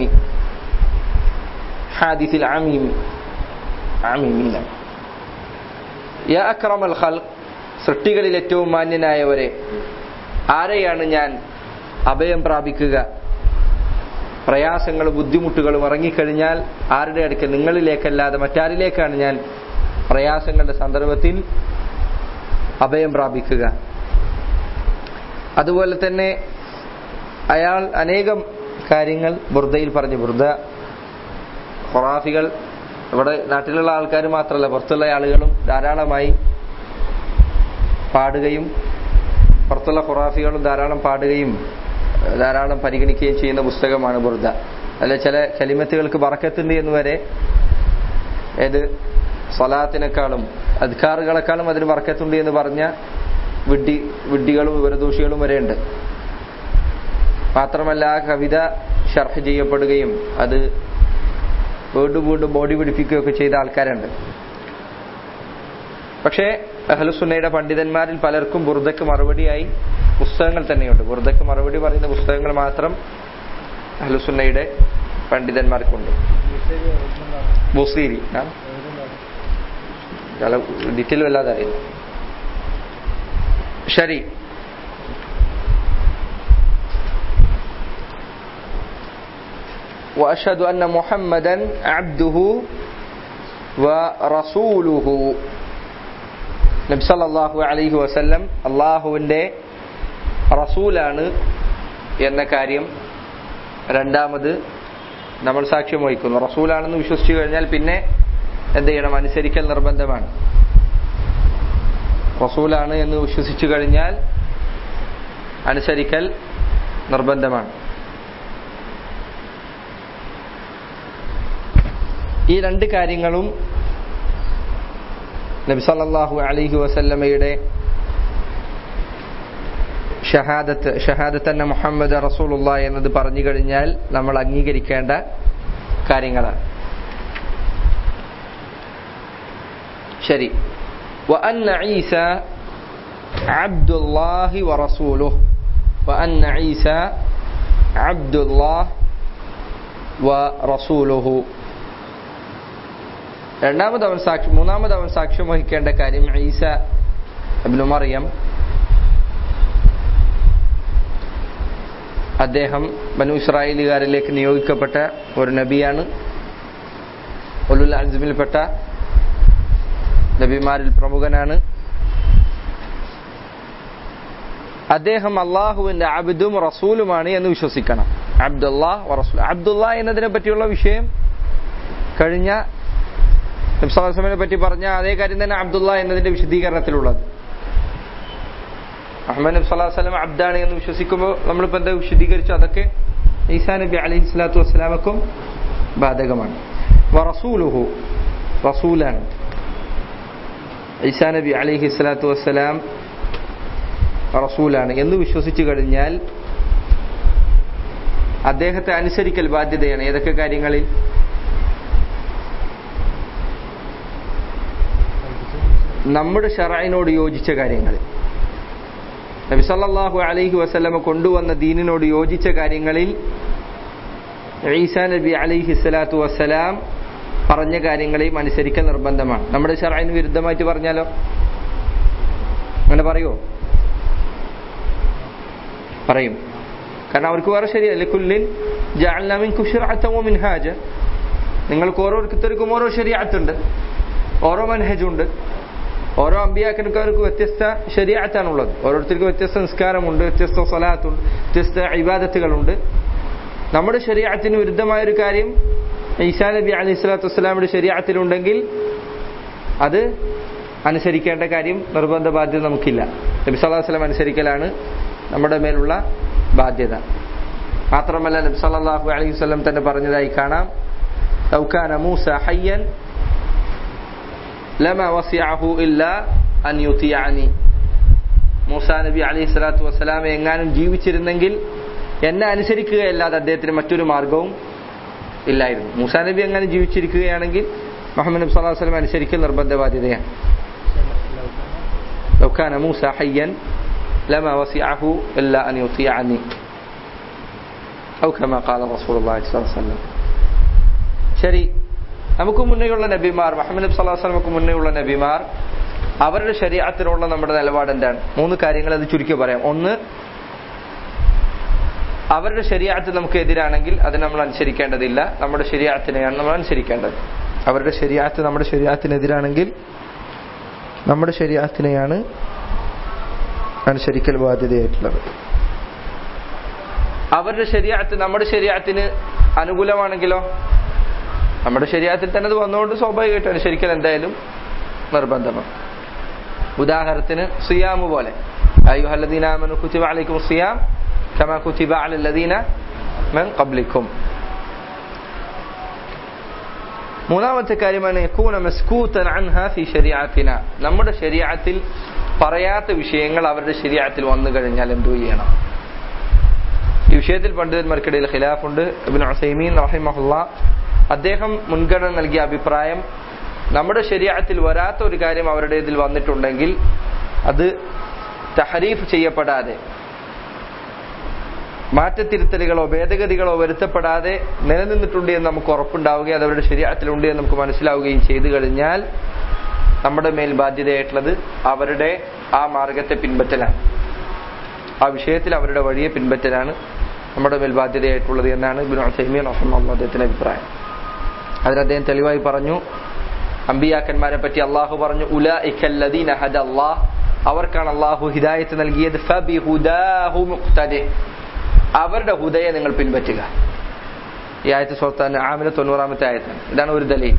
حادث العميم عميمين യാ അക്രമൽ ഖൽഖ് സൃഷ്ടികളിൽ ഏറ്റവും മാന്യനായവരെ ആരെയാണ് ഞാൻ അഭയം പ്രാപിക്കുക പ്രയാസങ്ങളും ബുദ്ധിമുട്ടുകളും ഇറങ്ങിക്കഴിഞ്ഞാൽ ആരുടെ അടുക്കൽ നിങ്ങളിലേക്കല്ലാതെ മറ്റാരിലേക്കാണ് ഞാൻ പ്രയാസങ്ങളുടെ സന്ദർഭത്തിൽ അഭയം പ്രാപിക്കുക അതുപോലെ തന്നെ അയാൾ അനേകം കാര്യങ്ങൾ ബുർദയിൽ പറഞ്ഞു ബുർദ ഖുറാഫികൾ ഇവിടെ നാട്ടിലുള്ള ആൾക്കാർ മാത്രമല്ല പുറത്തുള്ള ആളുകളും ധാരാളമായി പാടുകയും പുറത്തുള്ള ഖുറാഫികളും ധാരാളം പാടുകയും ധാരാളം പരിഗണിക്കുകയും ചെയ്യുന്ന പുസ്തകമാണ് ബുർദ അല്ല ചില കലിമത്തുകൾക്ക് ബറക്കത്തുണ്ട് എന്ന് വരെ ഏത് സ്വലാത്തിനേക്കാളും അധികാറുകളെക്കാളും അതിന് ബറക്കത്തുണ്ട് എന്ന് പറഞ്ഞ വിഡ്ഢി വിഡ്ഢികളും വിവരദോഷികളും വരെ ഉണ്ട് മാത്രമല്ല ആ കവിത ഷർഹ് ചെയ്യപ്പെടുകയും അത് വീണ്ടും വീണ്ടും ബോഡി പിടിപ്പിക്കുകയൊക്കെ ചെയ്ത ആൾക്കാരുണ്ട് പക്ഷേ അഹ്ലുസുന്നയുടെ പണ്ഡിതന്മാരിൽ പലർക്കും ബുർദക്ക് മറുപടിയായി പുസ്തകങ്ങൾ തന്നെയുണ്ട് ബുർദക്ക് മറുപടി പറയുന്ന പുസ്തകങ്ങൾ മാത്രം അഹ്ലുസുന്നയുടെ പണ്ഡിതന്മാർക്കുണ്ട് ബുസീരി ഡീറ്റെയിൽ വല്ലാതെ അറിയില്ല ശരി وأشهد أن محمدا عبده ورسوله നബി സല്ലല്ലാഹു അലൈഹി വസല്ലം അള്ളാഹുവിൻ്റെ റസൂലാണ് എന്ന കാര്യം രണ്ടാമത് നമ്മൾ സാക്ഷ്യം വഹിക്കുന്നു റസൂലാണെന്ന് വിശ്വസിച്ചു കഴിഞ്ഞാൽ പിന്നെ എന്ത് ചെയ്യണം അനുസരിക്കൽ നിർബന്ധമാണ് റസൂലാണ് എന്ന് വിശ്വസിച്ചു കഴിഞ്ഞാൽ അനുസരിക്കൽ നിർബന്ധമാണ് ഈ രണ്ട് കാര്യങ്ങളും നബി സല്ലല്ലാഹു അലൈഹി വസല്ലമയുടെ ഷഹാദത്ത് ഷഹാദത്ത് തന്നെ മുഹമ്മദ് റസൂലുള്ള എന്നത് പറഞ്ഞു കഴിഞ്ഞാൽ നമ്മൾ അംഗീകരിക്കേണ്ട കാര്യങ്ങളാണ് ശരി وأن عيسى عبد الله ورسوله وأن عيسى عبد الله ورسوله രണ്ടാമത് അവൻ സാക്ഷി മൂന്നാമത് അവൻ സാക്ഷ്യം വഹിക്കേണ്ട കാര്യം ഈസ അബ്നു മറിയം അദ്ദേഹം ബനു ഇസ്രായേലുകാരിലേക്ക് നിയോഗിക്കപ്പെട്ട ഒരു നബിയാണ് ഒലുൽ അജ്മിൽപ്പെട്ട നബിമാരിൽ പ്രമുഖനാണ് അദ്ദേഹം അള്ളാഹുവിന്റെ അബ്ദും റസൂലുമാണ് എന്ന് വിശ്വസിക്കണം അബ്ദുല്ലാഹ് റസൂൽ അബ്ദുല്ല എന്നതിനെ പറ്റിയുള്ള വിഷയം കഴിഞ്ഞ നബ്സാസ്ലമിനെ പറ്റി പറഞ്ഞ അതേ കാര്യം തന്നെ അബ്ദുള്ള എന്നതിന്റെ വിശദീകരണത്തിലുള്ളത് അഹമ്മദ് നബി സ്വലാഹു വസ്ലം അബ്ദാണ് എന്ന് വിശ്വസിക്കുമ്പോൾ നമ്മളിപ്പോൾ എന്താ വിശദീകരിച്ചു അതൊക്കെ ഈസാ നബി അലൈഹി സ്വലാത്തു വസ്സലാമക്കും ബാധകമാണ് വറസൂലുഹു റസൂലാണ് ഈസാ നബി അലൈഹി സ്വലാത്തു വസ്സലാം റസൂലാണ് എന്ന് വിശ്വസിച്ചു കഴിഞ്ഞാൽ അദ്ദേഹത്തെ അനുസരിക്കൽ ബാധ്യതയാണ് ഏതൊക്കെ കാര്യങ്ങളിൽ നമ്മുടെ ഷറൈനോട് യോജിച്ച കാര്യങ്ങളിൽ നബി സല്ലല്ലാഹു അലൈഹി വസല്ലമ കൊണ്ടുവന്ന ദീനിനോട് യോജിച്ച കാര്യങ്ങളിൽ ഈസാ നബി അലൈഹി സ്വലാത്തു വസ്സലാം പറഞ്ഞ കാര്യങ്ങളെയും അനുസരിക്കൽ നിർബന്ധമാണ് നമ്മുടെ ഷറൈന് വിരുദ്ധമായിട്ട് പറഞ്ഞാലോ അങ്ങനെ പറയുമോ പറയും കാരണം അവർക്ക് വേറെ ശരിയല്ല കുല്ലിൻ ജാൽനാമിൻ കുഷിറാത്തമോ മിൻഹാജ് നിങ്ങൾക്ക് ഓരോരുത്തർക്കും ഓരോ ശരിയാത്തുണ്ട് ഓരോ മനഹജുണ്ട് ഓരോ അമ്പിയാക്കന്മാർക്ക് വ്യത്യസ്ത ശരിയാത്താണുള്ളത് ഓരോരുത്തർക്കും വ്യത്യസ്ത നിസ്കാരമുണ്ട് വ്യത്യസ്ത സ്വലാത്തുണ്ട് വ്യത്യസ്ത ഇബാദത്തുകളുണ്ട് നമ്മുടെ ശരീരത്തിന് വിരുദ്ധമായ ഒരു കാര്യം ഈസാ നബി അലൈഹി സ്വലാത്തു വസ്സലാമിയുടെ ശരീരത്തിലുണ്ടെങ്കിൽ അത് അനുസരിക്കേണ്ട കാര്യം നിർബന്ധ ബാധ്യത നമുക്കില്ല നബി സല്ലല്ലാഹു അലൈഹി വസല്ലം അനുസരിക്കലാണ് നമ്മുടെ മേലുള്ള ബാധ്യത മാത്രമല്ല നബി സല്ലല്ലാഹു അലൈഹി വസല്ലം തന്നെ പറഞ്ഞതായി കാണാം ലൗകാന മൂസ ഹയ്യൻ ലമ വസിഅഹു ഇല്ലാ അൻ യുതിഅനി മൂസ നബി അലൈഹി സ്വലാത്തു വസ്സലാം എങ്ങാനും ജീവിച്ചിരുന്നെങ്കിൽ എന്നെ അനുസരിക്കുകയല്ലാതെ അദ്ദേഹത്തിന് മറ്റൊരു മാർഗവും ഇല്ലായിരുന്നു മൂസാ നബി എങ്ങനെ ജീവിച്ചിരിക്കുകയാണെങ്കിൽ മുഹമ്മദ് നബി സല്ലല്ലാഹു അലൈഹി വസല്ലം അനുസരിക്കൽ നിർബന്ധ ബാധ്യതയാണ് لو كان موسى حيا لما وسعه إلا أن يطيعني أو كما قال رسول الله صلى الله عليه وسلم ശരി നമുക്ക് മുന്നേയുള്ള നബിമാർ മുഹമ്മദ് നബി സല്ലല്ലാഹു അലൈഹി വസല്ലമക്ക് മുന്നേയുള്ള നബിമാർ അവരുടെ ശരീരത്തിനുള്ള നമ്മുടെ നിലപാട് എന്താണ് മൂന്ന് കാര്യങ്ങൾ അത് ചുരുക്കി പറയാം ഒന്ന് അവരുടെ ശരീരത്തിൽ നമുക്ക് എതിരാണെങ്കിൽ അത് നമ്മൾ അനുസരിക്കേണ്ടതില്ല നമ്മുടെ ശരീരത്തിനെയാണ് നമ്മൾ അനുസരിക്കേണ്ടത് അവരുടെ ശരീരത്ത് നമ്മുടെ ശരീരത്തിനെതിരാണെങ്കിൽ നമ്മുടെ ശരീരത്തിനെയാണ് അനുസരിക്കൽ ബാധ്യതയായിട്ടുള്ളത് അവരുടെ ശരീരത്ത് നമ്മുടെ ശരീരത്തിന് അനുകൂലമാണെങ്കിലോ നമ്മുടെ ശരീരത്തിൽ തന്നെ അത് വന്നുകൊണ്ട് സ്വാഭാവികമായിട്ട് അനുസരിക്കൽ എന്തായാലും നിർബന്ധമാണ് ഉദാഹരണത്തിന് സിയാമ് പോലെ അയ്യുഹല്ലദീനാമനു കുത്തിബ അലൈക്കും സിയാം كما كتب على الذين من قبلكم മൂന്നാമത്തെ കാര്യമാണ് യക്കൂന മസ്കൂത്തൻ അൻഹ ഫി ശരീഅത്തിന നമ്മുടെ ശരീഅത്തിൽ പറയാത്ത വിഷയങ്ങൾ അവരുടെ ശരീഅത്തിൽ വന്നു കഴിഞ്ഞാൽ എന്തു ചെയ്യണം ഈ വിഷയത്തിൽ പണ്ഡിതന്മാർക്കിടയിൽ ഖിലാഫുണ്ട് ഇബ്നു ഉസൈമീൻ റഹിമഹുല്ല അദ്ദേഹം മുൻഗണന നൽകിയ അഭിപ്രായം നമ്മുടെ ശരീഅത്തിൽ വരാത്ത ഒരു കാര്യം അവരുടെ ഇതിൽ വന്നിട്ടുണ്ടെങ്കിൽ അത് തഹരീഫ് ചെയ്യപ്പെടാതെ മാറ്റത്തിരുത്തലുകളോ ഭേദഗതികളോ വരുത്തപ്പെടാതെ നിലനിന്നിട്ടുണ്ട് എന്ന് നമുക്ക് ഉറപ്പുണ്ടാവുകയും അത് അവരുടെ ശരീരത്തിലുണ്ട് എന്ന് നമുക്ക് മനസ്സിലാവുകയും ചെയ്തു കഴിഞ്ഞാൽ നമ്മുടെ മേൽ ബാധ്യതയായിട്ടുള്ളത് അവരുടെ ആ മാർഗത്തെ പിൻപറ്റലാണ് ആ വിഷയത്തിൽ അവരുടെ വഴിയെ പിൻപറ്റലാണ് നമ്മുടെ മേൽ ബാധ്യതയായിട്ടുള്ളത് എന്നാണ് ഇബിൻ സൈമിയൻ റഹ്മുള്ള അദ്ദേഹത്തിന്റെ അഭിപ്രായം അതിന് അദ്ദേഹം തെളിവായി പറഞ്ഞു അമ്പിയാക്കന്മാരെ പറ്റി അള്ളാഹു പറഞ്ഞു ഉല ഇഖല്ലദീന ഹദ അള്ളാഹ് അവർക്കാണ് അള്ളാഹു ഹിദായത്ത് നൽകിയത് ഫബി ഹുദാഹു മുഖ്തദി അവരുടെ ഹുദയെ നിങ്ങൾ പിൻപറ്റുക ഈ ആയത്ത് സ്വത്താൻ ആമിലെ തൊണ്ണൂറാമത്തെ ആയത്താണ് ഇതാണ് ഒരു ദലീൽ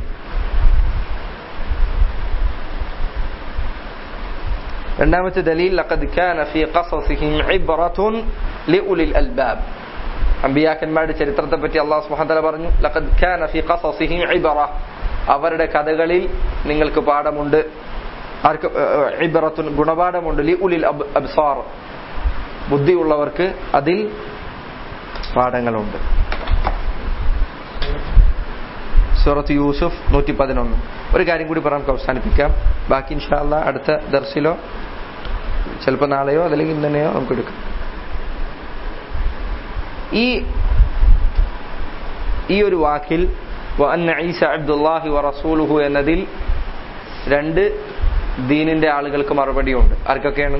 രണ്ടാമത്തെ ദലീൽ ലഖദ് കാന ഫീ ഖസസിഹിം ഇബ്റത്തുൻ ലിഉലിൽ അൽബാബ് അമ്പിയാക്കന്മാരുടെ ചരിത്രത്തെ പറ്റി അള്ളാഹു സുബ്ഹാനഹു വതആല പറഞ്ഞു ലഖദ് കാന ഫീ ഖസസിഹിം ഇബ്റ അവരുടെ കഥകളിൽ നിങ്ങൾക്ക് പാഠമുണ്ട് ആർക്ക് ഇബ്റത്തുൻ ഗുണപാഠമുണ്ട് ലിഉലിൽ അബ്സാർ ബുദ്ധിയുള്ളവർക്ക് അതിൽ പാഠങ്ങളുണ്ട് സൂറത്ത് യൂസുഫ് നൂറ്റി പതിനൊന്ന് ഒരു കാര്യം കൂടി പറയാം നമുക്ക് അവസാനിപ്പിക്കാം ബാക്കി ഇൻഷാല്ല അടുത്ത ദർശിലോ ചിലപ്പോൾ നാളെയോ അതല്ലെങ്കിൽ ഇന്ന് തന്നെയോ നമുക്ക് എടുക്കാം ഈ ഈ ഒരു വാക്കിൽ വഅന്ന ഈസ അബ്ദുല്ലാഹി വറസൂലുഹു എന്നതിൽ രണ്ട് ദീനിന്റെ ആളുകൾക്ക് മറുപടിയുണ്ട് ആർക്കൊക്കെയാണ്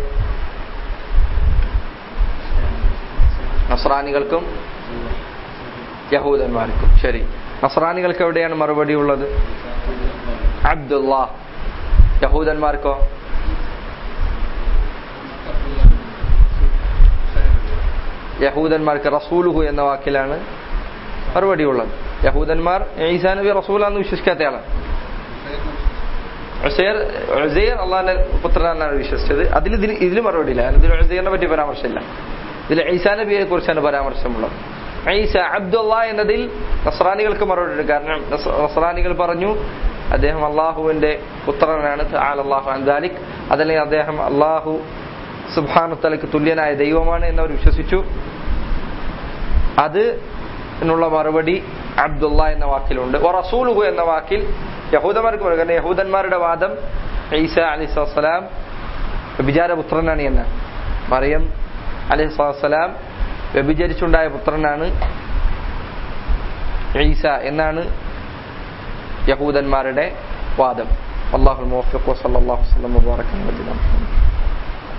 നസ്രാനികൾക്കും യഹൂദന്മാർക്കും ശരി നസ്രാനികൾക്ക് എവിടെയാണ് മറുപടി ഉള്ളത് അബ്ദുല്ലാ യഹൂദന്മാർക്കോ യഹൂദന്മാർക്ക് റസൂലുഹു എന്ന വാക്കിലാണ് മറുപടി ഉള്ളത് യഹൂദന്മാർ ഈസാ നബി റസൂലാന്ന് വിശ്വസിക്കാത്തയാളാണ് ഉസൈർ ഉസൈർ അള്ളാഹിന്റെ പുത്രനാണ് വിശ്വസിച്ചത് അതിൽ ഇതിന് ഇതിൽ മറുപടി ഇല്ല ഇതിൽ ഉസൈറിനെ പറ്റി പരാമർശമില്ല ഇതിൽ ഈസാ നബിയെ കുറിച്ചാണ് പരാമർശമുള്ളത് ഈസ അബ്ദുള്ള എന്നതിൽ നസ്രാനികൾക്ക് മറുപടി ഉണ്ട് കാരണം നസ്- നസ്രാനികൾ പറഞ്ഞു അദ്ദേഹം അള്ളാഹുവിന്റെ പുത്രനാണ് അള്ളാഹു അൻദാലിക് അതല്ലെങ്കിൽ അദ്ദേഹം അള്ളാഹു സുബാനുത്തലക്ക് തുല്യനായ ദൈവമാണ് എന്നവർ വിശ്വസിച്ചു അത് എന്നുള്ള മറുപടി അബ്ദുള്ള എന്ന വാക്കിലുണ്ട് ഒ റസൂലുഹു എന്ന വാക്കിൽ യഹൂദന്മാർക്ക് പറയും കാരണം യഹൂദന്മാരുടെ വാദം ഈസ അലി സ്വലാം വ്യഭിചാരപുത്രനാണ് എന്ന് മറിയം അലി സ്വലാം വ്യഭിചരിച്ചുണ്ടായ പുത്രനാണ് ഈസ എന്നാണ് യഹൂദന്മാരുടെ വാദം അള്ളാഹു മുവഫിഖ് വസല്ലല്ലാഹു വസല്ലം വബറക അലാ നബിയിന മുഹമ്മദ്